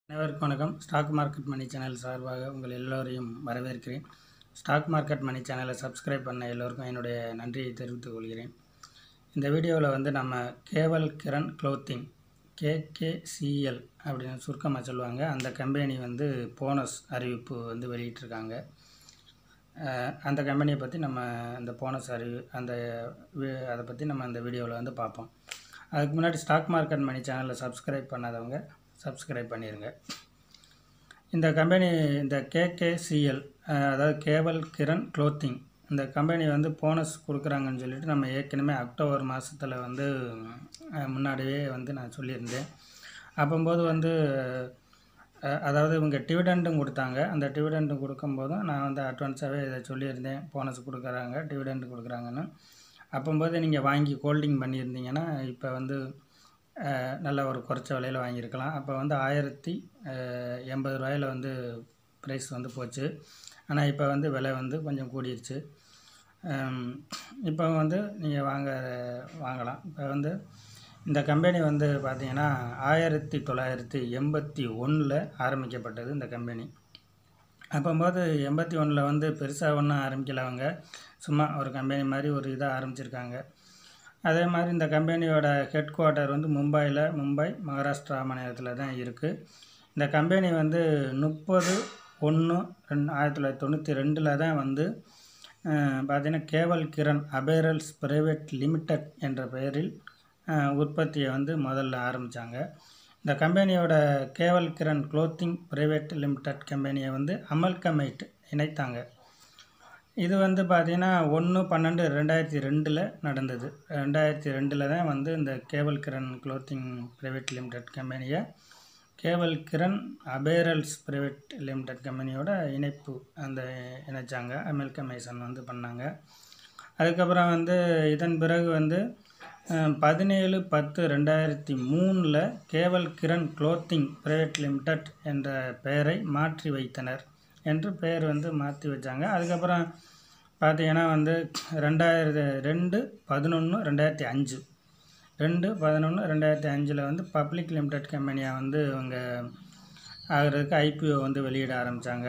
அனைவருக்கும் வணக்கம் stock market மணி channel சார்பாக உங்கள் எல்லோரையும் வரவேற்கிறேன் ஸ்டாக் மார்க்கெட் மணி சேனலை சப்ஸ்கிரைப் பண்ண எல்லோருக்கும் என்னுடைய நன்றியை தெரிவித்துக் கொள்கிறேன் இந்த வீடியோவில் வந்து நம்ம கேவல் கிரண் க்ளோத்திங் கேகேசிஎல் அப்படின்னு சுருக்கமாக சொல்லுவாங்க அந்த கம்பெனி வந்து போனஸ் அறிவிப்பு வந்து வெளியிட்டிருக்காங்க அஹ் அந்த கம்பெனியை பற்றி நம்ம அந்த போனஸ் அறிவு அந்த வி- அதை பற்றி நம்ம அந்த வீடியோவில் வந்து பார்ப்போம் அதுக்கு முன்னாடி ஸ்டாக் மார்க்கெட் மணி சேனலில் சப்ஸ்கிரைப் பண்ணாதவங்க சப்ஸ்கிரைப் பண்ணிடுங்க இந்த கம்பெனி இந்த கேகேசிஎல் அதாவது கேவல் கிரண் க்ளோத்திங் இந்த கம்பெனி வந்து போனஸ் கொடுக்குறாங்கன்னு சொல்லிட்டு நம்ம ஏற்கனவே அக்டோபர் மாதத்தில் வந்து அஹ், முன்னாடியே வந்து நான் சொல்லியிருந்தேன் அப்போம்போது வந்து அஹ், அதாவது இவங்க டிவிடெண்டும் கொடுத்தாங்க அந்த டிவிடெண்டும் கொடுக்கும்போதும் நான் வந்து அட்வான்ஸாகவே இதை சொல்லியிருந்தேன் போனஸ் கொடுக்குறாங்க டிவிடெண்ட் கொடுக்குறாங்கன்னு அப்போம்போது நீங்கள் வாங்கி ஹோல்டிங் பண்ணியிருந்தீங்கன்னா இப்போ வந்து அஹ், நல்ல ஒரு குறைச்ச விலையில் வாங்கியிருக்கலாம் அப்போ வந்து ஆயிரத்தி அஹ், எண்பது ரூபாயில் வந்து ப்ரைஸ் வந்து போச்சு ஆனால் இப்போ வந்து விலை வந்து கொஞ்சம் கூடிருச்சு ஹம், இப்போ வந்து நீங்கள் வாங்க வாங்கலாம் இப்போ வந்து இந்த கம்பெனி வந்து பார்த்தீங்கன்னா ஆயிரத்தி தொள்ளாயிரத்தி எண்பத்தி ஒன்றில் ஆரம்பிக்கப்பட்டது இந்த கம்பெனி அப்போம்போது எண்பத்தி ஒன்றில் வந்து பெருசாக ஒன்றும் ஆரம்பிக்கல அவங்க சும்மா ஒரு கம்பெனி மாதிரி ஒரு இதாக ஆரம்பிச்சிருக்காங்க அதே மாதிரி இந்த கம்பெனியோட ஹெட் குவார்ட்டர் வந்து மும்பையில் மும்பை மகாராஷ்டிரா மாநிலத்தில் தான் இருக்குது இந்த கம்பெனி வந்து முப்பது ஒன்று ரெண்டு ஆயிரத்தி தொள்ளாயிரத்தி தொண்ணூற்றி ரெண்டில் தான் வந்து அஹ், பார்த்தீங்கன்னா Kewal Kiran apparels private limited என்ற பெயரில் அஹ், உற்பத்தியை வந்து முதல்ல ஆரம்பித்தாங்க இந்த கம்பெனியோட Kewal Kiran clothing private limited கம்பெனியை வந்து அமல்கமைட் இணைத்தாங்க இது வந்து பார்த்திங்கன்னா ஒன்று பன்னெண்டு ரெண்டாயிரத்தி ரெண்டில் நடந்தது ரெண்டாயிரத்தி ரெண்டில் தான் வந்து இந்த Kewal Kiran clothing private limited கம்பெனியை Kewal Kiran apparels private limited கம்பெனியோட இணைப்பு அந்த இணைச்சாங்க அமெல்கமேஷன் வந்து பண்ணாங்க அதுக்கப்புறம் வந்து இதன் பிறகு வந்து பதினேழு பத்து ரெண்டாயிரத்தி மூணில் Kewal Kiran clothing private limited என்ற பெயரை மாற்றி வைத்தனர் என்று பெயர் வந்து மாற்றி வச்சாங்க அதுக்கப்புறம் பார்த்தீங்கன்னா வந்து ரெண்டாயிரத்தி ரெண்டு பதினொன்று ரெண்டாயிரத்தி அஞ்சு ரெண்டு பதினொன்று ரெண்டாயிரத்தி அஞ்சில் வந்து பப்ளிக் லிமிடெட் கம்பெனியாக வந்து இவங்க ஆகிறதுக்கு ஐபிஓ வந்து வெளியிட ஆரம்பித்தாங்க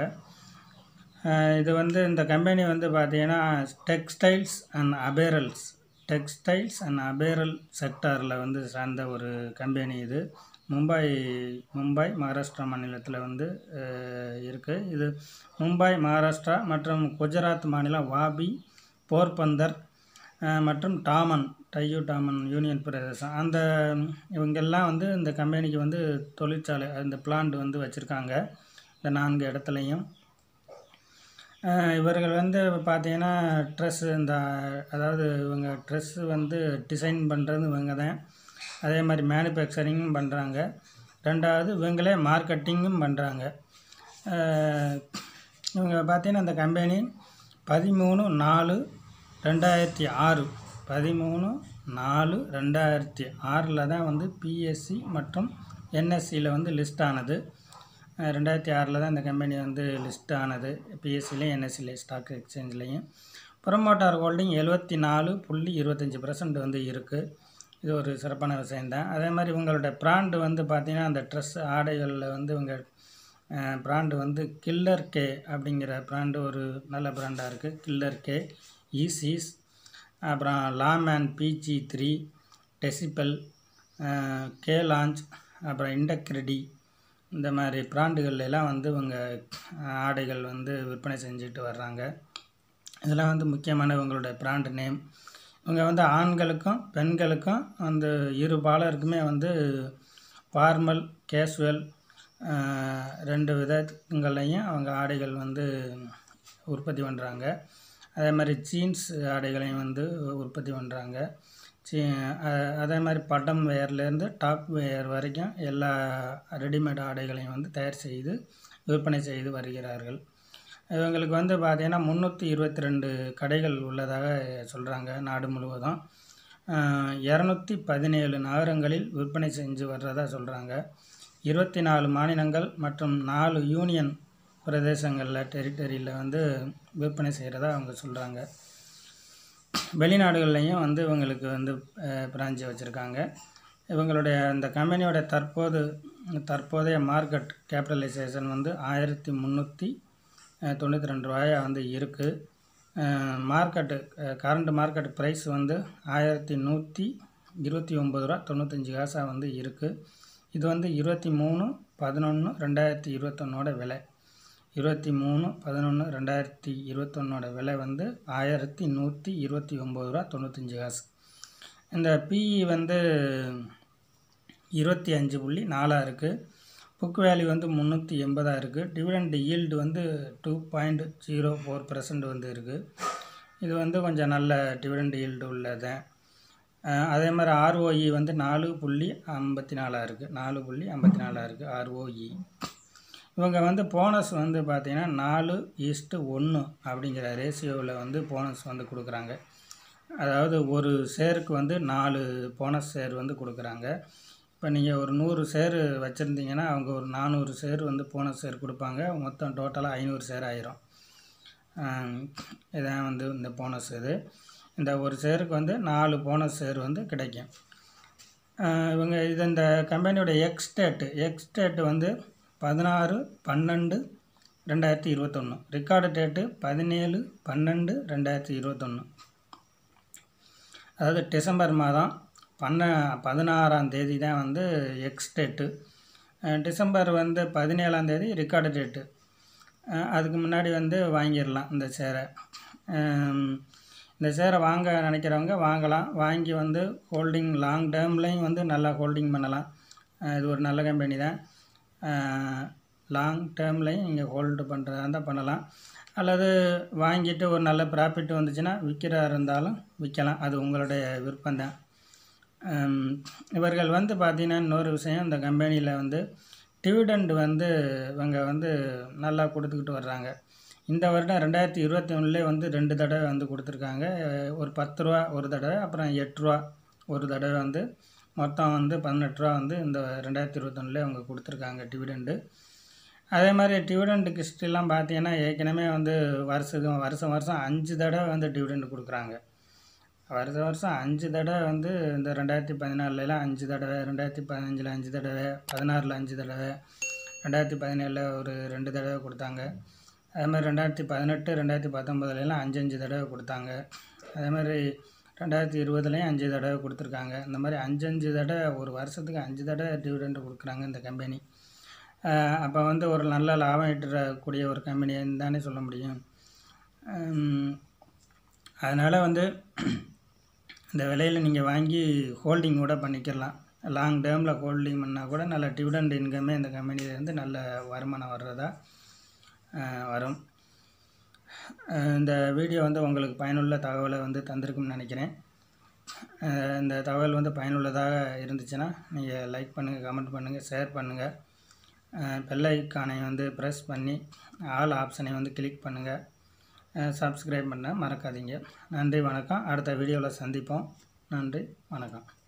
இது வந்து இந்த கம்பெனி வந்து பார்த்தீங்கன்னா textiles and apparels textiles and apparel செக்டாரில் வந்து சார்ந்த ஒரு கம்பெனி இது மும்பை மும்பை மகாராஷ்டிரா மாநிலத்தில் வந்து இருக்குது இது மும்பை மகாராஷ்டிரா மற்றும் குஜராத் மாநிலம் வாபி போர்பந்தர் அஹ், மற்றும் டாமன் டையூ டாமன் யூனியன் பிரதேசம் அந்த இவங்கெல்லாம் வந்து இந்த கம்பெனிக்கு வந்து தொழிற்சாலை அந்த பிளான்ட் வந்து வச்சுருக்காங்க இந்த நான்கு இடத்துலையும் அஹ் இவர்கள் வந்து பார்த்தீங்கன்னா ட்ரெஸ் இந்த அதாவது இவங்க ட்ரெஸ்ஸு வந்து டிசைன் பண்ணுறது இவங்க தான் அதே மாதிரி மேனுஃபேக்சரிங்கும் பண்ணுறாங்க ரெண்டாவது இவங்களே மார்க்கெட்டிங்கும் பண்ணுறாங்க இவங்க பார்த்தீங்கன்னா இந்த கம்பெனி பதிமூணு நாலு ரெண்டாயிரத்தி ஆறு பதிமூணு நாலு ரெண்டாயிரத்தி ஆறில் தான் வந்து பிஎஸ்சி மற்றும் என்எஸ்சியில் வந்து லிஸ்ட் ஆனது அஹ் ரெண்டாயிரத்தி ஆறில் தான் இந்த கம்பெனி வந்து லிஸ்ட் ஆனது பிஎஸ்சிலையும் என்எஸ்சிலையும் ஸ்டாக் எக்ஸ்சேஞ்சிலையும் ப்ரொமோட்டார் ஹோல்டிங் எழுபத்தி நாலு புள்ளி இருபத்தஞ்சி பர்சன்ட் வந்து இருக்குது இது ஒரு சிறப்பான விஷயந்தான் அதே மாதிரி இவங்களோட பிராண்டு வந்து பார்த்திங்கன்னா அந்த ட்ரெஸ் ஆடைகளில் வந்து இவங்க பிராண்டு வந்து கில்லர் கே அப்படிங்கிற பிராண்டு ஒரு நல்ல பிராண்டாக இருக்குது கில்லர் கே ஈசிஸ் அப்புறம் Lawman PG three Desi Belle K launch அப்புறம் இண்டக்ரெடி இந்த மாதிரி பிராண்டுகள்ல எல்லாம் வந்து இவங்க அஹ், ஆடைகள் வந்து விற்பனை செஞ்சுட்டு வர்றாங்க இதெல்லாம் வந்து முக்கியமான இவங்களோட பிராண்ட் நேம் இவங்க வந்து ஆண்களுக்கும் பெண்களுக்கும் அந்த இரு பாலருக்குமே வந்து ஃபார்மல் கேஷுவல் ரெண்டு விதங்களையும் அவங்க ஆடைகள் வந்து உற்பத்தி பண்ணுறாங்க அதே மாதிரி ஜீன்ஸ் ஆடைகளையும் வந்து உற்பத்தி பண்ணுறாங்க சீ அ- அதே மாதிரி பட்டம் வேர்லேருந்து டாப் வேர் வரைக்கும் எல்லா ரெடிமேட் ஆடைகளையும் வந்து தயார் செய்து விற்பனை செய்து வருகிறார்கள் இவங்களுக்கு வந்து பார்த்தீங்கன்னா முந்நூற்றி இருபத்தி ரெண்டு கடைகள் உள்ளதாக சொல்கிறாங்க நாடு முழுவதும் இரநூத்தி பதினேழு நகரங்களில் விற்பனை செஞ்சு வர்றதா சொல்கிறாங்க இருபத்தி நாலு மாநிலங்கள் மற்றும் நாலு யூனியன் பிரதேசங்களில் டெரிட்டரியில் வந்து விற்பனை செய்கிறதா அவங்க சொல்கிறாங்க வெளிநாடுகள்லையும் வந்து இவங்களுக்கு வந்து பிரான்ச்சு வச்சுருக்காங்க இவங்களுடைய அந்த கம்பெனியோட தற்போது தற்போதைய மார்க்கெட் கேபிட்டலைசேஷன் வந்து ஆயிரத்தி முந்நூற்றி தொண்ணூற்றி ரெண்டு ரூபாயா வந்து இருக்குது மார்க்கெட்டு கரண்ட் மார்க்கெட் ப்ரைஸ் வந்து ஆயிரத்தி நூற்றி இருபத்தி ஒம்பது ரூபா தொண்ணூத்தஞ்சு காசாக வந்து இருக்குது இது வந்து இருபத்தி மூணு பதினொன்று ரெண்டாயிரத்தி இருபத்தொன்னோட விலை இருபத்தி மூணு பதினொன்று ரெண்டாயிரத்தி இருபத்தொன்னோட விலை வந்து ஆயிரத்தி நூற்றி இருபத்தி ஒம்பது ரூபா தொண்ணூத்தஞ்சு காசு இந்த பிஇ வந்து இருபத்தி அஞ்சு புள்ளி நாலாக இருக்குது புக் வேல்யூ வந்து முந்நூற்றி எண்பதாக இருக்குது டிவிடெண்ட் ஈல்டு வந்து two point zero four percent வந்து இருக்குது இது வந்து கொஞ்சம் நல்ல டிவிடெண்ட் ஈல்டு உள்ளது அதே மாதிரி ஆர்ஓஇ வந்து நாலு புள்ளி ஐம்பத்தி நாலாக இருக்குது நாலு புள்ளி ஐம்பத்தி நாலாக இருக்குது ஆர்ஓஇ இவங்க வந்து போனஸ் வந்து பார்த்திங்கன்னா நாலு ஈஸ்ட்டு ஒன்று அப்படிங்கிற ரேஷியோவில் வந்து போனஸ் வந்து கொடுக்குறாங்க அதாவது ஒரு ஷேருக்கு வந்து நாலு போனஸ் ஷேர் வந்து கொடுக்குறாங்க இப்போ நீங்கள் ஒரு நூறு ஷேர் வச்சுருந்தீங்கன்னா அவங்க ஒரு நானூறு ஷேர் வந்து போனஸ் ஷேர் கொடுப்பாங்க மொத்தம் டோட்டலாக ஐநூறு ஷேர் ஆயிரும் இதான் வந்து இந்த போனஸ் இது இந்த ஒரு ஷேருக்கு வந்து நாலு போனஸ் ஷேர் வந்து கிடைக்கும் இவங்க இது இந்த கம்பெனியோட எக்ஸ்டேட்டு எக்ஸ்டேட்டு வந்து பதினாறு பன்னெண்டு ரெண்டாயிரத்தி இருபத்தொன்று ரெக்கார்டு டேட்டு பதினேழு பன்னெண்டு ரெண்டாயிரத்தி இருபத்தொன்று அதாவது டிசம்பர் மாதம் பன்ன பதினாறாம் தேதி தான் வந்து எக்ஸ் டேட்டு டிசம்பர் வந்து பதினேழாம் தேதி ரெக்கார்டு டேட்டு அதுக்கு முன்னாடி வந்து வாங்கிடலாம் இந்த சேரை இந்த சேரை வாங்க நினைக்கிறவங்க வாங்கலாம் வாங்கி வந்து ஹோல்டிங் லாங் டேர்ம்லேயும் வந்து நல்லா ஹோல்டிங் பண்ணலாம் இது ஒரு நல்ல கம்பெனி தான் லாங் டேர்ம்லேயும் நீங்கள் ஹோல்டு பண்ணுறதா இருந்தால் பண்ணலாம் அல்லது வாங்கிட்டு ஒரு நல்ல ப்ராஃபிட் வந்துச்சுன்னா விற்கிறா இருந்தாலும் விற்கலாம் அது உங்களுடைய விருப்பம்தான் இவர்கள் வந்து பார்த்திங்கன்னா இன்னொரு விஷயம் இந்த கம்பெனியில் வந்து டிவிடெண்ட் வந்து இவங்க வந்து நல்லா கொடுத்துக்கிட்டு வர்றாங்க இந்த வருடம் ரெண்டாயிரத்தி இருபத்தி ஒன்றுலேயே வந்து ரெண்டு தடவை வந்து கொடுத்துருக்காங்க ஒரு பத்து ரூபா ஒரு தடவை அப்புறம் எட்டு ரூபா ஒரு தடவை வந்து மொத்தம் வந்து பதினெட்டு ரூபா வந்து இந்த ரெண்டாயிரத்தி இருபத்தொன்னுலேயே அவங்க கொடுத்துருக்காங்க டிவிடெண்டு அதே மாதிரி டிவிடெண்ட் ஹிஸ்ட்ரிலாம் பார்த்தீங்கன்னா ஏற்கனவே வந்து வருஷம் வருஷம் வருஷம் அஞ்சு தடவை வந்து டிவிடெண்ட் கொடுக்குறாங்க வருஷம் வருஷம் அஞ்சு தடவை வந்து இந்த ரெண்டாயிரத்தி பதினாலுலாம் அஞ்சு தடவை ரெண்டாயிரத்தி பதினஞ்சில் அஞ்சு தடவை பதினாறில் அஞ்சு தடவை ரெண்டாயிரத்தி பதினேழில் ஒரு ரெண்டு தடவை கொடுத்தாங்க அதே மாதிரி ரெண்டாயிரத்தி பதினெட்டு ரெண்டாயிரத்தி பத்தொம்போதுலாம் அஞ்சு அஞ்சு தடவை கொடுத்தாங்க அதே மாதிரி ரெண்டாயிரத்தி இருபதுலேயும் அஞ்சு தடவை கொடுத்துருக்காங்க இந்த மாதிரி அஞ்சு அஞ்சு தடவை ஒரு வருஷத்துக்கு அஞ்சு தடவை டிவிடெண்ட் கொடுக்குறாங்க இந்த கம்பெனி அப்போ வந்து ஒரு நல்ல லாபம் ஈட்டக்கூடிய ஒரு கம்பெனின்னு தானே சொல்ல முடியும் அதனால் வந்து இந்த விலையில் நீங்கள் வாங்கி ஹோல்டிங் கூட பண்ணிக்கலாம் லாங் டேர்மில் ஹோல்டிங் பண்ணால் கூட நல்ல டிவிடெண்ட் இன்கமே இந்த கம்பெனிலேருந்து நல்ல வருமானம் வர்றதா வரும் இந்த வீடியோ வந்து உங்களுக்கு பயனுள்ள தகவலை வந்து தந்திருக்கும்னு நினைக்கிறேன் இந்த தகவல் வந்து பயனுள்ளதாக இருந்துச்சுன்னா நீங்கள் லைக் பண்ணுங்கள் கமெண்ட் பண்ணுங்கள் ஷேர் பண்ணுங்கள் பெல் ஐக்கானை வந்து ப்ரெஸ் பண்ணி ஆல் ஆப்ஷனை வந்து கிளிக் பண்ணுங்கள் சப்ஸ்கிரைப் பண்ண மறக்காதீங்க நன்றி வணக்கம் அடுத்த வீடியோவில் சந்திப்போம் நன்றி வணக்கம்